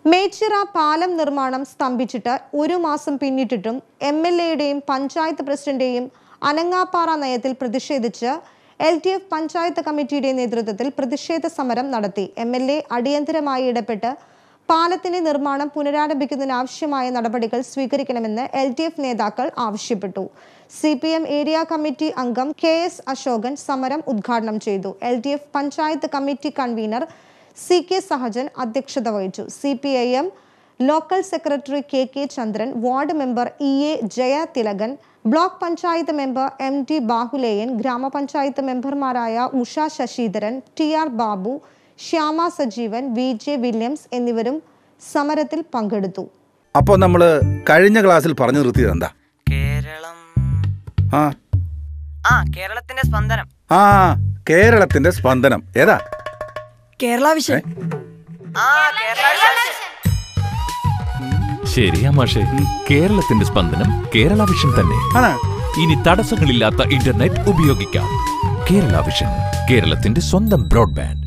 മേച്ചിറ പാലം നിർമ്മാണം സ്തംഭിച്ചിട്ട് ഒരു മാസം പിന്നിട്ടിട്ടും എം എൽ എയുടെയും പഞ്ചായത്ത് പ്രസിഡന്റെയും അനങ്ങാപ്പാറ നയത്തിൽ പ്രതിഷേധിച്ച് എൽ ഡി എഫ് പഞ്ചായത്ത് കമ്മിറ്റിയുടെ നേതൃത്വത്തിൽ പ്രതിഷേധ സമരം നടത്തി എം എൽ എ അടിയന്തരമായി ഇടപെട്ട് പാലത്തിന്റെ നിർമ്മാണം പുനരാരംഭിക്കുന്നതിനാവശ്യമായ നടപടികൾ സ്വീകരിക്കണമെന്ന് എൽ ഡി എഫ് നേതാക്കൾ ആവശ്യപ്പെട്ടു C P M area committee അംഗം കെ എസ് അശോകൻ സമരം ഉദ്ഘാടനം ചെയ്തു L D F panchayat committee convener C K Sahajan അധ്യക്ഷത വഹിച്ചു C P I M local secretary K K Chandran ward member E A Jaya Thilakan block panchayat member M T Bahuleyan grama panchayat മെമ്പർമാരായ Usha Sasidharan T R Babu Shyama Sajeevan V J Williams എന്നിവരും സമരത്തിൽ പങ്കെടുത്തു അപ്പോൾ നമ്മൾ കഴിഞ്ഞ ക്ലാസ്സിൽ പറഞ്ഞു നിർത്തിയത് എന്താ കേരളം ആ ആ കേരളത്തിന്റെ സ്പന്ദനം ആ കേരളത്തിന്റെ സ്പന്ദനം ഏതാ കേരള വിഷൻ ആ കേരള ശരിയാ മാഷെ കേരളത്തിന്റെ സ്പന്ദനം കേരള വിഷൻ തന്നെ ആണ് ഇനി തടസ്സങ്ങളില്ലാത്ത ഇന്റർനെറ്റ് ഉപയോഗിക്കാം കേരള വിഷൻ കേരളത്തിന്റെ സ്വന്തം ബ്രോഡ്ബാൻഡ്